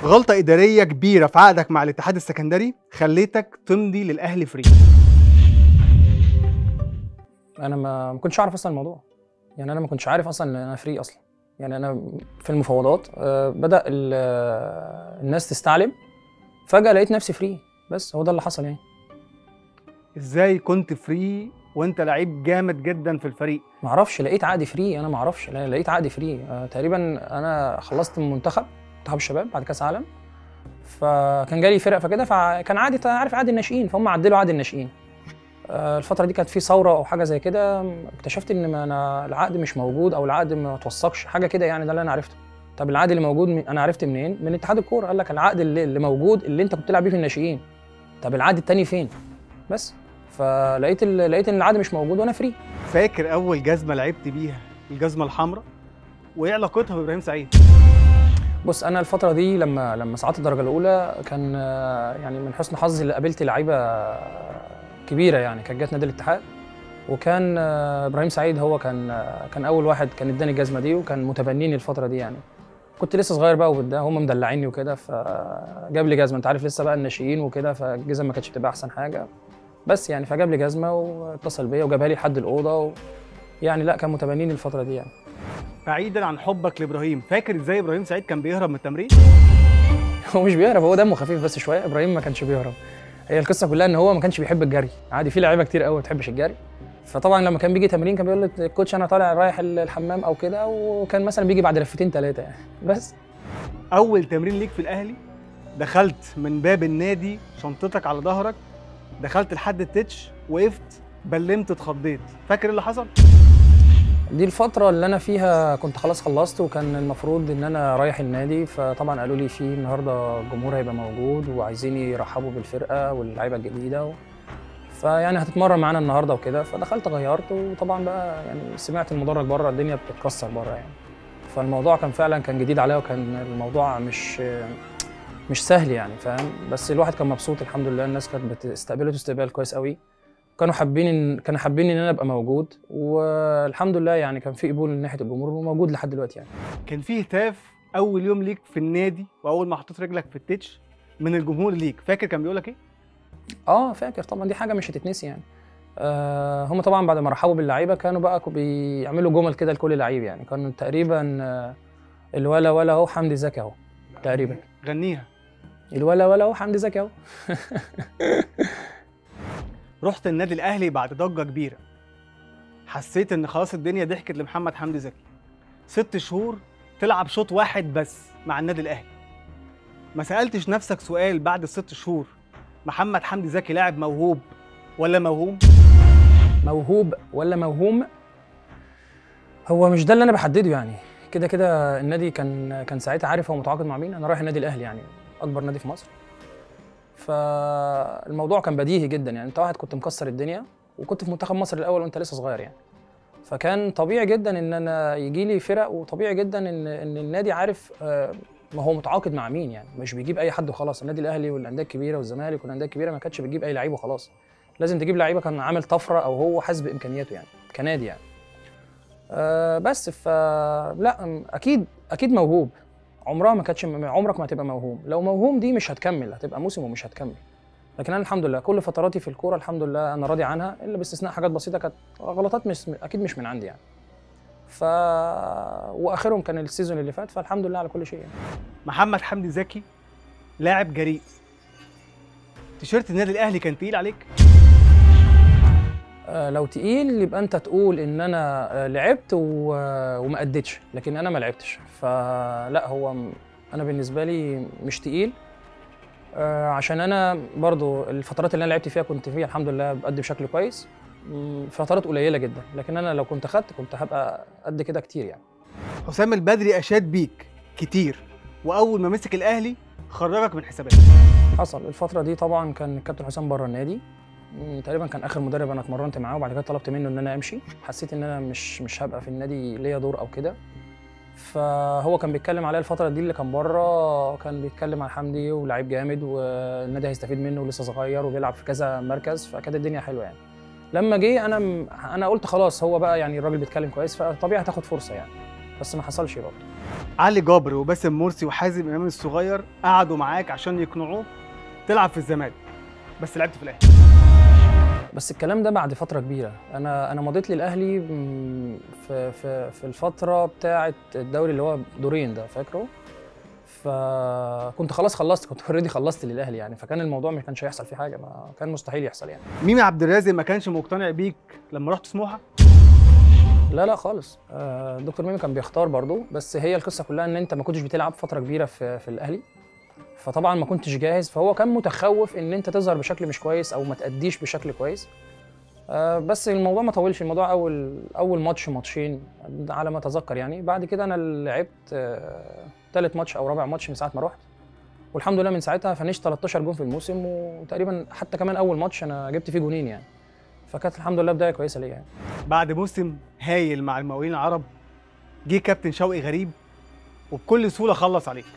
غلطه اداريه كبيره في عقدك مع الاتحاد السكندري خليتك تمضي للاهلي فري انا ما ما كنتش اعرف اصلا الموضوع يعني انا ما كنتش عارف اصلا ان انا فري اصلا يعني انا في المفاوضات آه، بدا ال- آه، الناس تستعلم فجاه لقيت نفسي فري بس هو ده اللي حصل يعني ازاي كنت فري وانت لعيب جامد جدا في الفريق ما اعرفش لقيت عقدي فري انا ما اعرفش لا، لقيت عقدي فري آه، تقريبا انا خلصت من منتخب منتخب الشباب بعد كاس عالم فكان جالي فرق فكده فكان عادي أنت عارف عقد الناشئين فهم عدلوا عقد الناشئين آه، الفترة دي كانت في ثورة أو حاجة زي كده اكتشفت إن ما أنا العقد مش موجود أو العقد ما توثقش حاجة كده يعني ده اللي أنا عرفته طب العقد اللي موجود من- أنا عرفت منين؟ من اتحاد الكورة قال لك العقد اللي, اللي موجود اللي أنت كنت بتلعب بيه في الناشئين طب العقد التاني فين؟ بس فلقيت ال- لقيت إن العقد مش موجود وأنا فري فاكر اول جزمه لعبت بيها الجزمه الحمراء وايه علاقتها بابراهيم سعيد بص انا الفتره دي لما لما صعدت الدرجه الاولى كان آه، يعني من حسن حظي اللي قابلت لعيبه كبيره يعني كانت جت نادي الاتحاد وكان آه، ابراهيم سعيد هو كان آه، كان اول واحد كان اداني الجزمه دي وكان متبنيني الفتره دي يعني كنت لسه صغير بقى وبدا هم مدلعيني وكده فجاب لي جزمه انت عارف لسه بقى الناشئين وكده فالجزم ما كانتش بتبقى احسن حاجه بس يعني فجاب لي جزمه واتصل بيا وجابها لي لحد الاوضه و... يعني لا كان متبنيني الفتره دي يعني بعيدا عن حبك لابراهيم فاكر ازاي ابراهيم سعيد كان بيهرب من التمرين هو مش بيهرب هو دمه خفيف بس شويه ابراهيم ما كانش بيهرب هي القصه كلها ان هو ما كانش بيحب الجري عادي في لعيبه كتير قوي ما بتحبش الجري فطبعا لما كان بيجي تمرين كان بيقول لي الكوتش انا طالع رايح الحمام او كده وكان مثلا بيجي بعد لفتين ثلاثه يعني بس اول تمرين ليك في الاهلي دخلت من باب النادي شنطتك على ظهرك دخلت لحد التتش وقفت بلمت اتخضيت فاكر إيه اللي حصل دي الفترة اللي أنا فيها كنت خلاص خلصت وكان المفروض إن أنا رايح النادي فطبعا قالوا لي في النهاردة الجمهور هيبقى موجود وعايزين يرحبوا بالفرقة واللعيبة الجديدة و... فيعني هتتمرن معانا النهاردة وكده فدخلت غيرت وطبعا بقى يعني سمعت المدرج بره الدنيا بتتكسر بره يعني فالموضوع كان فعلا كان جديد عليا وكان الموضوع مش مش سهل يعني فاهم بس الواحد كان مبسوط الحمد لله الناس كانت بتستقبله استقبال كويس قوي كانوا حابين إن كانوا حابين ان انا ابقى موجود والحمد لله يعني كان في قبول من ناحيه الجمهور وموجود لحد دلوقتي يعني كان في هتاف اول يوم ليك في النادي واول ما حطيت رجلك في التتش من الجمهور ليك فاكر كان بيقول لك ايه اه فاكر طبعا دي حاجه مش هتتنسي يعني آه هم طبعا بعد ما رحبوا باللعيبه كانوا بقى كو- بيعملوا جمل كده لكل لعيب يعني كانوا تقريبا آه الولا ولا اهو حمدي زكي اهو تقريبا غنيها الولا ولا اهو حمدي زكي اهو رحت النادي الاهلي بعد ضجه كبيره حسيت ان خلاص الدنيا ضحكت لمحمد حمدي زكي ست شهور تلعب شوط واحد بس مع النادي الاهلي ما سالتش نفسك سؤال بعد الست شهور محمد حمدي زكي لاعب موهوب ولا موهوم موهوب ولا موهوم هو مش ده اللي انا بحدده يعني كده كده النادي كان كان ساعتها عارف هو متعاقد مع مين انا رايح النادي الاهلي يعني اكبر نادي في مصر فالموضوع كان بديهي جدا يعني انت واحد كنت مكسر الدنيا وكنت في منتخب مصر الاول وانت لسه صغير يعني فكان طبيعي جدا ان انا يجي لي فرق وطبيعي جدا ان ان النادي عارف آه، ما هو متعاقد مع مين يعني مش بيجيب اي حد وخلاص النادي الاهلي والانديه الكبيره والزمالك والانديه الكبيره ما كانتش بتجيب اي لعيب وخلاص لازم تجيب لعيبه كان عامل طفره او هو حاسس بامكانياته يعني كنادي يعني أه بس فلا م- اكيد اكيد موهوب عمرها ما كانتش عمرك ما هتبقى موهوم لو موهوم دي مش هتكمل هتبقى موسم ومش هتكمل لكن انا الحمد لله كل فتراتي في الكوره الحمد لله انا راضي عنها الا باستثناء حاجات بسيطه كانت غلطات مش اكيد مش من عندي يعني ف واخرهم كان السيزون اللي فات فالحمد لله على كل شيء يعني. محمد حمدي زكي لاعب جريء تيشيرت النادي الاهلي كان تقيل عليك آه، لو تقيل يبقى انت تقول ان انا آه، لعبت و- وما اديتش لكن انا ما لعبتش فلا هو م- انا بالنسبه لي مش تقيل آه، عشان انا برضو الفترات اللي انا لعبت فيها كنت فيها الحمد لله بأدي بشكل كويس م، فترات قليله جدا لكن انا لو كنت خدت كنت هبقى قد كده كتير يعني حسام البدري اشاد بيك كتير واول ما مسك الاهلي خرجك من حسابات حصل الفترة دي طبعا كان الكابتن حسام بره النادي مم، تقريبا كان اخر مدرب انا اتمرنت معاه وبعد كده طلبت منه ان انا امشي حسيت ان انا مش مش هبقى في النادي ليا دور او كده فهو كان بيتكلم عليا الفترة دي اللي كان بره كان بيتكلم عن حمدي ولاعيب جامد والنادي هيستفيد منه ولسه صغير وبيلعب في كذا مركز فكانت الدنيا حلوه يعني لما جه انا م- انا قلت خلاص هو بقى يعني الراجل بيتكلم كويس فطبيعي هتاخد فرصه يعني بس ما حصلش برضه علي جابر وباسم مرسي وحازم امام الصغير قعدوا معاك عشان يقنعوك تلعب في الزمالك بس لعبت في الاهلي بس الكلام ده بعد فتره كبيره انا انا مضيت للاهلي م- في في في الفتره بتاعه الدوري اللي هو دورين ده فاكره فكنت خلاص خلصت كنت اوريدي خلصت للاهلي يعني فكان الموضوع ما كانش هيحصل فيه حاجه ما كان مستحيل يحصل يعني ميمي عبد الرازق ما كانش مقتنع بيك لما رحت سموحه لا لا خالص آه، دكتور ميمي كان بيختار برضو بس هي القصه كلها ان انت ما كنتش بتلعب فتره كبيره في في الاهلي فطبعا ما كنتش جاهز فهو كان متخوف ان انت تظهر بشكل مش كويس او ما تاديش بشكل كويس آه، بس الموضوع ما طولش الموضوع اول اول ماتش ماتشين على ما اتذكر يعني بعد كده انا لعبت ثالث ماتش او رابع ماتش من ساعه ما رحت والحمد لله من ساعتها فنشت 13 جون في الموسم وتقريبا حتى كمان اول ماتش انا جبت فيه جونين يعني فكانت الحمد لله بدايه كويسه ليا يعني بعد موسم هايل مع المقاولين العرب جه كابتن شوقي غريب وبكل سهوله خلص عليك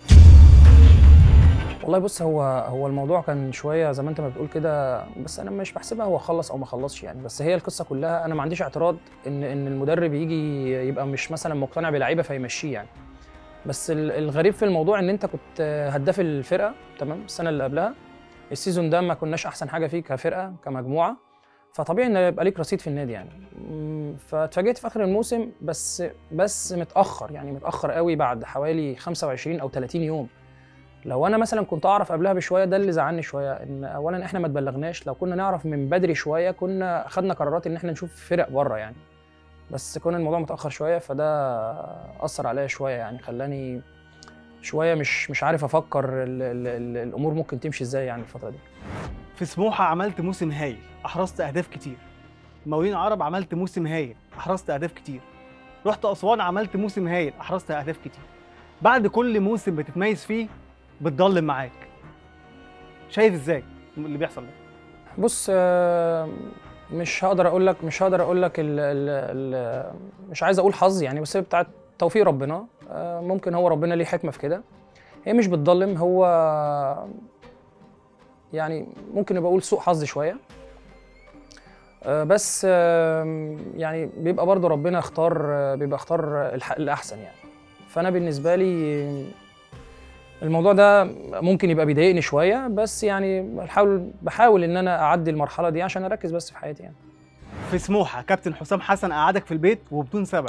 والله بص هو هو الموضوع كان شويه زي ما انت ما بتقول كده بس انا مش بحسبها هو خلص او ما خلصش يعني بس هي القصه كلها انا ما عنديش اعتراض ان ان المدرب يجي يبقى مش مثلا مقتنع بلعيبه فيمشيه يعني بس ال- الغريب في الموضوع ان انت كنت هداف الفرقه تمام السنه اللي قبلها السيزون ده ما كناش احسن حاجه فيه كفرقه كمجموعه فطبيعي ان يبقى ليك رصيد في النادي يعني مم، فاتفاجئت في اخر الموسم بس بس متاخر يعني متاخر قوي بعد حوالي 25 او 30 يوم لو انا مثلا كنت اعرف قبلها بشويه ده اللي زعلني شويه ان اولا احنا ما تبلغناش لو كنا نعرف من بدري شويه كنا خدنا قرارات ان احنا نشوف فرق بره يعني بس كون الموضوع متاخر شويه فده اثر عليا شويه يعني خلاني شويه مش مش عارف افكر ال ال ال الامور ممكن تمشي ازاي يعني الفتره دي في سموحه عملت موسم هايل احرزت اهداف كتير المقاولين العرب عملت موسم هايل احرزت اهداف كتير رحت اسوان عملت موسم هايل احرزت اهداف كتير بعد كل موسم بتتميز فيه بتضلم معاك شايف ازاي اللي بيحصل ده بص آه، مش هقدر اقول لك مش هقدر اقول لك ال ال ال مش عايز اقول حظ يعني بس هي بتاعت توفيق ربنا آه، ممكن هو ربنا ليه حكمه في كده هي مش بتضلم هو يعني ممكن يبقى اقول سوء حظ شويه آه، بس آه، يعني بيبقى برضه ربنا اختار آه، بيبقى اختار الح- الاحسن يعني فانا بالنسبه لي الموضوع ده ممكن يبقى بيضايقني شويه بس يعني بحاول بحاول ان انا اعدي المرحله دي عشان اركز بس في حياتي يعني في سموحه كابتن حسام حسن قعدك في البيت وبدون سبب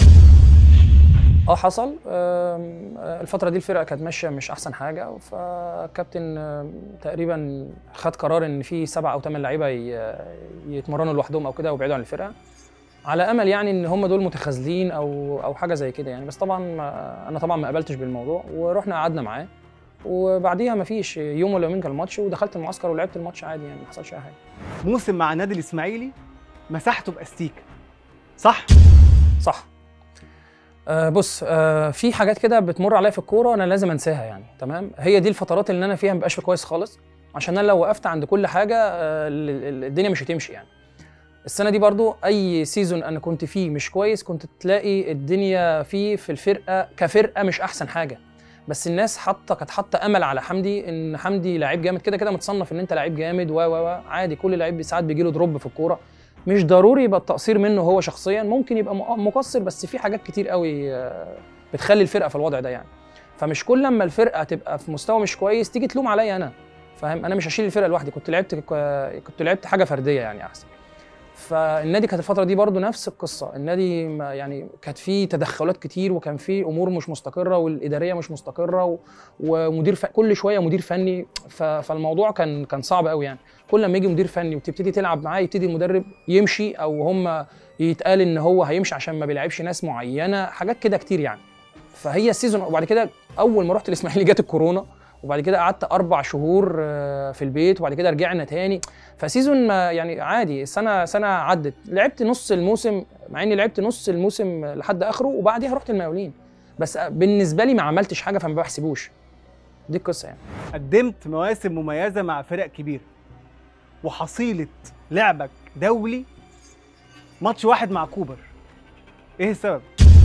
اه حصل آم، آه، الفتره دي الفرقه كانت ماشيه مش احسن حاجه فالكابتن آم، تقريبا خد قرار ان في سبع او ثمان لعيبه ي- يتمرنوا لوحدهم او كده ويبعدوا عن الفرقه على امل يعني ان هم دول متخاذلين او او حاجه زي كده يعني بس طبعا ما- انا طبعا ما قبلتش بالموضوع ورحنا قعدنا معاه وبعديها ما فيش يوم ولا يومين كان الماتش ودخلت المعسكر ولعبت الماتش عادي يعني ما حصلش اي حاجه موسم مع النادي الاسماعيلي مسحته باستيكه صح صح آه بص آه في حاجات كده بتمر عليا في الكوره انا لازم انساها يعني تمام هي دي الفترات اللي انا فيها مبقاش في كويس خالص عشان انا لو وقفت عند كل حاجه آه ال- ال- الدنيا مش هتمشي يعني السنه دي برضو اي سيزون انا كنت فيه مش كويس كنت تلاقي الدنيا فيه في الفرقه كفرقه مش احسن حاجه بس الناس حاطه كانت حاطه امل على حمدي ان حمدي لعيب جامد كده كده متصنف ان انت لعيب جامد و و و عادي كل لعيب ساعات بيجي له دروب في الكوره مش ضروري يبقى التقصير منه هو شخصيا ممكن يبقى م- مقصر بس في حاجات كتير قوي آه، بتخلي الفرقه في الوضع ده يعني فمش كل لما الفرقه تبقى في مستوى مش كويس تيجي تلوم عليا انا فاهم انا مش هشيل الفرقه لوحدي كنت لعبت كنت لعبت حاجه فرديه يعني احسن فالنادي كانت الفتره دي برضو نفس القصه النادي ما- يعني كانت فيه تدخلات كتير وكان فيه امور مش مستقره والاداريه مش مستقره و... ومدير ف... كل شويه مدير فني ف... فالموضوع كان كان صعب قوي يعني كل لما يجي مدير فني وتبتدي تلعب معاه يبتدي المدرب يمشي او هم يتقال ان هو هيمشي عشان ما بيلعبش ناس معينه حاجات كده كتير يعني فهي السيزون وبعد كده اول ما رحت الاسماعيلي جت الكورونا وبعد كده قعدت اربع شهور آه، في البيت وبعد كده رجعنا تاني فسيزون ما يعني عادي سنه سنه عدت لعبت نص الموسم مع اني لعبت نص الموسم لحد اخره وبعديها رحت المقاولين بس بالنسبه لي ما عملتش حاجه فما بحسبوش دي القصه يعني قدمت مواسم مميزه مع فرق كبيره وحصيله لعبك دولي ماتش واحد مع كوبر ايه السبب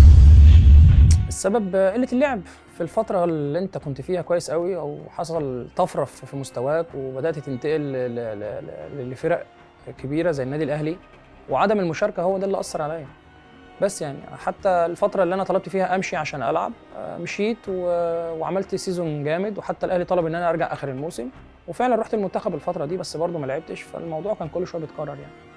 السبب قله اللعب في الفتره اللي انت كنت فيها كويس قوي او حصل طفره في في مستواك وبدات تنتقل ل- ل- ل- ل- لفرق كبيره زي النادي الاهلي وعدم المشاركه هو ده اللي اثر عليا بس يعني حتى الفتره اللي انا طلبت فيها امشي عشان العب آه، مشيت و... وعملت سيزون جامد وحتى الاهلي طلب ان انا ارجع اخر الموسم وفعلا رحت المنتخب الفتره دي بس برضه ما لعبتش فالموضوع كان كل شويه بيتكرر يعني